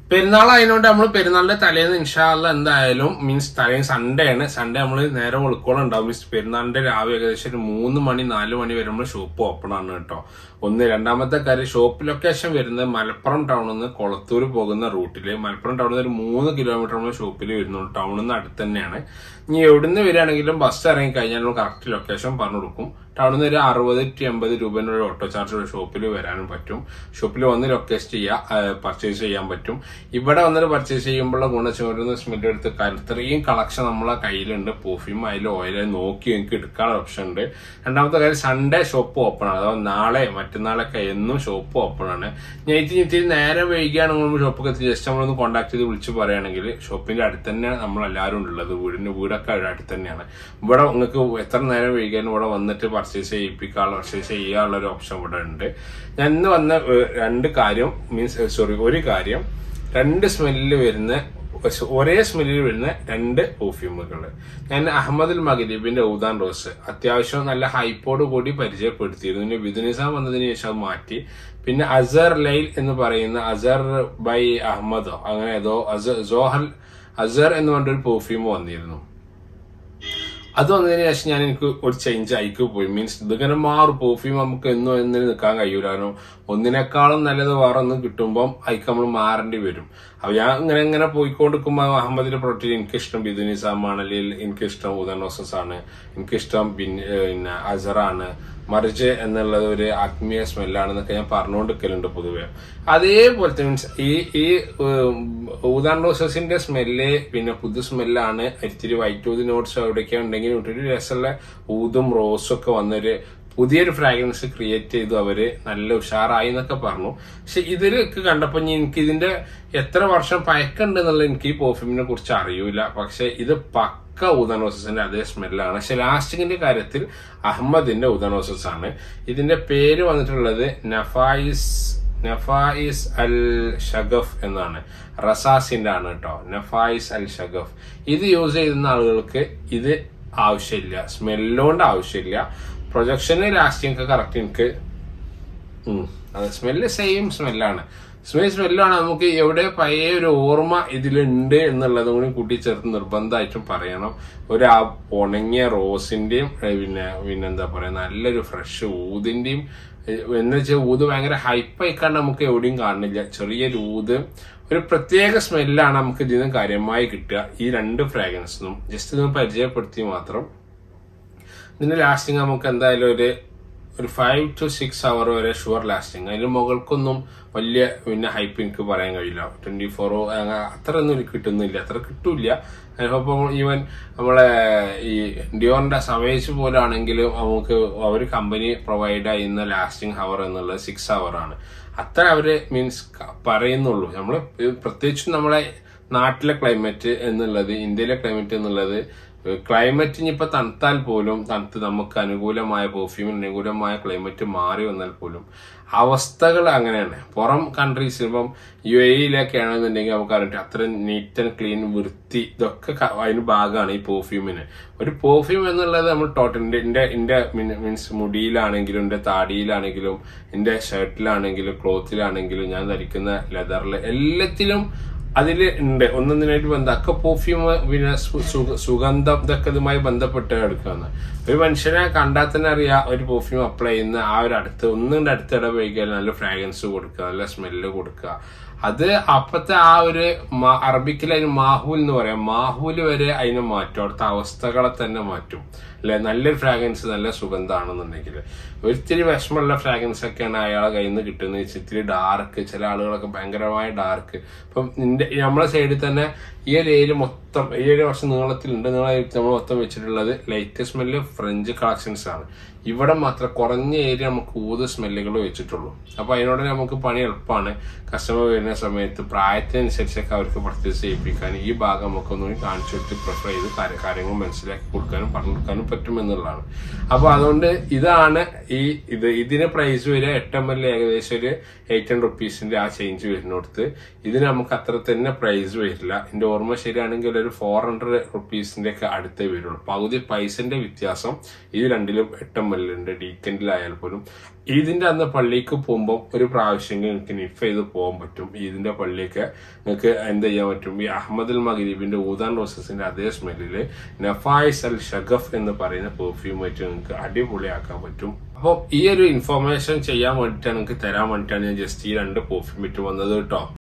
പെരുന്നാൾ ആയതുകൊണ്ട് നമ്മൾ പെരുന്നാളിന്റെ തലേന്ന് ഇൻഷാല്ല എന്തായാലും മീൻസ് തലേന്ന് സൺഡേ ആണ് സൺഡേ നമ്മൾ നേരെ വെളുക്കോളം ഉണ്ടാവും മീൻസ് പെരുന്നാളിന്റെ രാവിലെ ഏകദേശം ഒരു മൂന്ന് മണി നാല് മണി വരുമ്പോൾ ഷോപ്പ് ഓപ്പൺ ആണ് കേട്ടോ ഒന്ന് രണ്ടാമത്തെ കാര്യം ഷോപ്പ് ലൊക്കേഷൻ വരുന്നത് മലപ്പുറം ടൗണിൽ നിന്ന് കൊളത്തൂർ പോകുന്ന റൂട്ടില് മലപ്പുറം ടൗണിൽ നിന്ന് ഒരു മൂന്ന് കിലോമീറ്റർ നമ്മൾ ഷോപ്പിൽ വരുന്നുള്ളൂ ടൗണിൽ നിന്ന് അടുത്ത് തന്നെയാണ് ഇനി എവിടുന്ന് വരികയാണെങ്കിലും ബസ് ഇറങ്ങി കഴിഞ്ഞാൽ നമ്മൾ കറക്റ്റ് ലൊക്കേഷൻ പറഞ്ഞു കൊടുക്കും ടൗണിൽ നിന്ന് ഒരു അറുപത് ടു എൺപത് രൂപേൻ്റെ ഒരു ഓട്ടോ ചാർജ് ഷോപ്പിൽ വരാനും പറ്റും ഷോപ്പിൽ വന്ന് ലൊക്കേറ്റ് ചെയ്യുക പർച്ചേസ് ചെയ്യാൻ പറ്റും ഇവിടെ വന്നിട്ട് പർച്ചേസ് ചെയ്യുമ്പോഴുള്ള ഗുണച്ചോരുന്ന സ്മെല്ല് എടുത്ത് കാര്യം ഇത്രയും കളക്ഷൻ നമ്മളെ കയ്യിലുണ്ട് പെർഫ്യൂം അതിൽ ഓയിൽ നോക്കി എനിക്ക് എടുക്കാനുള്ള ഓപ്ഷൻ ഉണ്ട് രണ്ടാമത്തെ കാര്യം സൺഡേ ഷോപ്പ് ഓപ്പൺ ആണ് അഥവാ നാളെ മറ്റന്നാളൊക്കെ എന്നും ഷോപ്പ് ഓപ്പൺ ആണ് ഞാൻ ഇത്തിരി ഇത്തിരി നേരെ വൈകിയാണെങ്കിൽ ഷോപ്പൊക്കെ എത്തി ജസ്റ്റ് നമ്മളൊന്ന് കോൺടാക്ട് ചെയ്ത് വിളിച്ച് പറയുകയാണെങ്കിൽ ഷോപ്പിന്റെ അടുത്ത് തന്നെയാണ് നമ്മളെല്ലാവരും ഉള്ളത് വീടിന്റെ വീടൊക്കെ അടുത്ത് തന്നെയാണ് ഇവിടെ നിങ്ങൾക്ക് എത്ര നേരം വൈകിയാലും ഇവിടെ വന്നിട്ട് പർച്ചേസ് ചെയ്യിപ്പിക്കാനുള്ള പർച്ചേസ് ചെയ്യാനുള്ള ഒരു ഓപ്ഷൻ ഇവിടെ ഉണ്ട് ഞാൻ ഇന്ന് വന്ന ഏഹ്, രണ്ട് കാര്യം മീൻസ് സോറി ഒരു കാര്യം രണ്ട് സ്മെല്ലിൽ വരുന്ന ഒരേ സ്മെല്ലിൽ വരുന്ന രണ്ട് പെർഫ്യൂമുകൾ ഞാൻ അഹമ്മദുൽ മഗരീബിന്റെ ഊദാൻ റോസ് അത്യാവശ്യം നല്ല ഹൈപ്പോട് കൂടി പരിചയപ്പെടുത്തിയിരുന്നു പിന്നെ വിദുനിസാം വന്നതിന് ശേഷം അത് മാറ്റി പിന്നെ അസർ ലൈൽ എന്ന് പറയുന്ന അസർ ബൈ അഹമ്മദോ അങ്ങനെ ഏതോ അസർ ജോഹൽ അസർ എന്ന് പറഞ്ഞൊരു പെർഫ്യൂം വന്നിരുന്നു അത് വന്നതിന് ശേഷം ഞാൻ എനിക്ക് ഒരു ചേഞ്ച് ആയിക്ക് പോയി മീൻസ് ഇതിങ്ങനെ മാറും പെർഫ്യൂം നമുക്ക് എന്നും എന്നിന് നിൽക്കാൻ കഴിയൂല കാരണം ഒന്നിനേക്കാളും നല്ലത് വേറെ ഒന്ന് കിട്ടുമ്പം അതിക്ക് നമ്മൾ മാറേണ്ടി വരും അപ്പൊ ഞാൻ ഇങ്ങനെ ഇങ്ങനെ പോയിക്കൊണ്ടിരിക്കുമ്പോൾ അഹമ്മദിന്റെ പ്രൊട്ടീൻ എനിക്കിഷ്ടം ബിദുനിസാമാണ് അല്ലെങ്കിൽ എനിക്കിഷ്ടം ഉദനോസസ് ആണ് എനിക്കിഷ്ടം പിന്നെ പിന്നെ അസറാണ് മറിച്ച് എന്നുള്ളത് ഒരു ആത്മീയ സ്മെല്ലാണെന്നൊക്കെ ഞാൻ പറഞ്ഞുകൊണ്ടിരിക്കലുണ്ട് പൊതുവെ അതേപോലത്തെ മീൻസ് ഈ ഈ ഊതാൻ റോസസിന്റെ സ്മെല്ല് പിന്നെ പുതു സ്മെല്ലാണ് ഇത്തിരി വൈറ്റ് ഊത് നോട്ട്സ് എവിടെയൊക്കെ ഉണ്ടെങ്കിൽ ഒരു രസമുള്ള ഊതും റോസും ഒക്കെ വന്നൊരു പുതിയൊരു ഫ്രാഗ്രൻസ് ക്രിയേറ്റ് ചെയ്തു അവര് നല്ല ഉഷാറായി എന്നൊക്കെ പറഞ്ഞു പക്ഷെ ഇതിലൊക്കെ കണ്ടപ്പോ ഇനി എനിക്ക് ഇതിന്റെ എത്ര വർഷം പഴക്കമുണ്ട് എന്നുള്ളത് എനിക്ക് ഈ പെർഫ്യൂമിനെ കുറിച്ച് അറിയൂല പക്ഷെ ഇത് പക്ക ഊതാനോസസിന്റെ അതേ സ്മെല്ലാണ് പക്ഷെ ലാസ്റ്റിങ്ങിന്റെ കാര്യത്തിൽ അഹമ്മദിന്റെ ഊതാനോസസ് ആണ് ഇതിന്റെ പേര് വന്നിട്ടുള്ളത് നഫായിസ് നഫായിസ് അൽ ഷഗഫ് എന്നാണ് റസാസിന്റെ ആണ് കേട്ടോ നഫായിസ് അൽ ഷഗഫ് ഇത് യൂസ് ചെയ്യുന്ന ആളുകൾക്ക് ഇത് ആവശ്യമില്ല സ്മെല്ലുകൊണ്ട് ആവശ്യമില്ല പ്രൊജക്ഷന് ലാസ്റ്റിംഗ് ഒക്കെ കറക്റ്റ് എനിക്ക് ഉം. അത് സ്മെല്ല് സെയിം സ്മെല്ലാണ് സ്മെൽ സ്മെല്ലാണ് നമുക്ക് എവിടെ പഴയ ഒരു ഓർമ്മ ഇതിലുണ്ട് എന്നുള്ളതും കൂടി കൂട്ടിച്ചേർത്ത് നിർബന്ധമായിട്ടും പറയണം ഒരു ആ ഉണങ്ങിയ റോസിന്റെയും ഏ, പിന്നെ പിന്നെന്താ പറയാ നല്ലൊരു ഫ്രഷ് ഊതിന്റെയും എന്ന് വെച്ചാൽ ഊത് ഭയങ്കര ഹൈപ്പായിക്കാണ്ട് നമുക്ക് എവിടെയും കാണുന്നില്ല ചെറിയൊരു ഊത് ഒരു പ്രത്യേക സ്മെല്ലാണ് നമുക്ക് ഇതിന് കാര്യമായി കിട്ടുക ഈ രണ്ട് ഫ്രാഗ്രൻസിനും ജസ്റ്റ് ഇതൊന്ന് പരിചയപ്പെടുത്തി മാത്രം ഇതിന്റെ ലാസ്റ്റിംഗ് നമുക്ക് എന്തായാലും ഒരു ഒരു ഫൈവ് ടു സിക്സ് അവർ വരെ ഷുവർ ലാസ്റ്റിംഗ് അതിന് മുകൾക്കൊന്നും വലിയ പിന്നെ ഹൈപ്പ് എനിക്ക് പറയാൻ കഴിയില്ല ട്വന്റി ഫോറോ അത്ര ഒന്നും എനിക്ക് കിട്ടുന്നില്ല അത്ര കിട്ടൂല അതിനൊപ്പം ഈവൻ നമ്മളെ ഈ ഡിയോറിന്റെ സമയച്ച് പോലാണെങ്കിലും നമുക്ക് അവർ കമ്പനി പ്രൊവൈഡ് ചെയ്യുന്ന ലാസ്റ്റിംഗ് ഹവർ എന്നുള്ളത് സിക്സ് അവർ ആണ് അത്ര അവര് മീൻസ് പറയുന്നുള്ളൂ നമ്മള് പ്രത്യേകിച്ചും നമ്മളെ നാട്ടിലെ ക്ലൈമറ്റ് എന്നുള്ളത് ഇന്ത്യയിലെ ക്ലൈമറ്റ് എന്നുള്ളത് ക്ലൈമറ്റ് ഇനിയിപ്പോ തണുത്താൽ പോലും തണുത്ത് നമുക്ക് അനുകൂലമായ പെർഫ്യൂമിന് അനുകൂലമായ ക്ലൈമറ്റ് മാറി വന്നാൽ പോലും അവസ്ഥകൾ അങ്ങനെയാണ് പുറം കൺട്രീസ് ഇപ്പം യു എയിലൊക്കെ ആണെന്നുണ്ടെങ്കിൽ നമുക്ക് അറിയാം അത്ര നീറ്റ് ആൻഡ് ക്ലീൻ വൃത്തി ഇതൊക്കെ ക- അതിന് ഭാഗമാണ് ഈ പെർഫ്യൂമിന് ഒരു പെർഫ്യൂം എന്നുള്ളത് നമ്മൾ ടോട്ടൽ എന്റെ എന്റെ മീൻസ് മുടിയിലാണെങ്കിലും എന്റെ താടിയിലാണെങ്കിലും എന്റെ ഷർട്ടിലാണെങ്കിലും ക്ലോത്തിലാണെങ്കിലും ഞാൻ ധരിക്കുന്ന ലെതറിൽ എല്ലാത്തിലും അതിൽ ഉണ്ട് ഒന്നൊന്നിനായിട്ട് ബന്ധം ഒക്കെ പെർഫ്യൂം പിന്നെ സു- സു- സുഗന്ധം ഇതൊക്കെ ഇതുമായി ബന്ധപ്പെട്ട് എടുക്കുകയാണ് ഒരു മനുഷ്യനെ കണ്ടാൽ തന്നെ അറിയാം ഒരു പെർഫ്യൂം അപ്ലൈ ചെയ്യുന്ന ആ ഒരു അടുത്ത് ഒന്നുകൊണ്ട് അടുത്ത് ഇടപഴകിയാൽ നല്ല ഫ്രാഗ്രൻസ് കൊടുക്കുക നല്ല സ്മെല്ല് കൊടുക്കുക അത് അപ്പത്തെ ആ ഒരു മ- അറബിക്കിൽ അതിന് മാഹൂൽ എന്ന് പറയാം മാഹൂല് വരെ അതിനെ മാറ്റും അവിടുത്തെ അവസ്ഥകളെ തന്നെ മാറ്റും അല്ലെ നല്ലൊരു ഫ്രാഗ്രൻസ് നല്ല സുഗന്ധമാണെന്നുണ്ടെങ്കിൽ ഒരിത്തിരി വിഷമമുള്ള ഫ്രാഗ്രൻസ് ഒക്കെയാണ് അയാളെ കയ്യിൽ നിന്ന് കിട്ടുന്നത് വെച്ചാൽ ഇത്തിരി ഡാർക്ക് ചില ആളുകളൊക്കെ ഭയങ്കരമായ ഡാർക്ക് ഇപ്പം നിന്റെ നമ്മളെ സൈഡിൽ തന്നെ ഈ ഒരു ഏരിയ മൊത്തം ഈ ഒരു വർഷം നീളത്തിലുണ്ട് നീള നമ്മൾ മൊത്തം വെച്ചിട്ടുള്ളത് ലൈറ്റ് സ്മെല്ല് ഫ്രഞ്ച് കളക്ഷൻസ് ആണ് ഇവിടെ മാത്രം കുറഞ്ഞ ഏരിയ നമുക്ക് ഊത് സ്മെല്ലുകൾ വെച്ചിട്ടുള്ളൂ അപ്പൊ അതിനോട് നമുക്ക് പണി എളുപ്പമാണ് കസ്റ്റമർ വരുന്ന സമയത്ത് പ്രായത്തിനനുസരിച്ചൊക്കെ അവർക്ക് പർച്ചേസ് ചെയ്യിപ്പിക്കാൻ ഈ ഭാഗം നമുക്ക് ഒന്നുകൂടി കാണിച്ചു കൊടുത്ത് പ്രിഫർ ചെയ്ത് കാര്യ- കാര്യങ്ങൾ മനസ്സിലാക്കി കൊടുക്കാനും പറഞ്ഞു കൊടുക്കാനും പറ്റും എന്നുള്ളതാണ് അപ്പൊ അതുകൊണ്ട് ഇതാണ് ഈ ഇത് ഇതിന് പ്രൈസ് വരിക എട്ട് എം എൽ ഏകദേശം ഒരു എയ്റ്റ് ഹൺഡ്രഡ് റുപ്പീസിന്റെ ആ ചേഞ്ച് വരുന്നിടത്ത് ഇതിന് നമുക്ക് അത്ര തന്നെ പ്രൈസ് വരില്ല എന്റെ ഓർമ്മ ശരിയാണെങ്കിൽ ഒരു ഫോർ ഹൺഡ്രഡ് റുപ്പീസിന്റെ ഒക്കെ അടുത്തേ വരുള്ളൂ പകുതി പൈസന്റെ വ്യത്യാസം ഇത് രണ്ടിലും എട്ട് എം സ്മെല്ലുണ്ട് ഡീക്കൻഡിലായാൽ പോലും ഈദിന്റെ അന്ന് പള്ളിക്ക് പോകുമ്പോൾ ഒരു പ്രാവശ്യം നിങ്ങൾക്ക് നിഫ് ചെയ്ത് പോകാൻ പറ്റും ഈദിന്റെ പള്ളിയൊക്കെ നിങ്ങൾക്ക് എന്ത് ചെയ്യാൻ പറ്റും ഈ അഹമ്മദുൽ മഗരീബിന്റെ ഊദാൻ റോസസിന്റെ അതേ സ്മെല്ലില് നഫായിസ് അൽ ഷഗഫ് എന്ന് പറയുന്ന പെർഫ്യൂം വെച്ച് നിങ്ങൾക്ക് അടിപൊളിയാക്കാൻ പറ്റും അപ്പോൾ ഈ ഒരു ഇൻഫർമേഷൻ ചെയ്യാൻ വേണ്ടിയിട്ടാണ് നിങ്ങൾക്ക് തരാൻ വേണ്ടിയിട്ടാണ് ഞാൻ ജസ്റ്റ് ഈ രണ്ട് പെർഫ്യൂം ഇട്ട് വന്നത് കേട്ടോ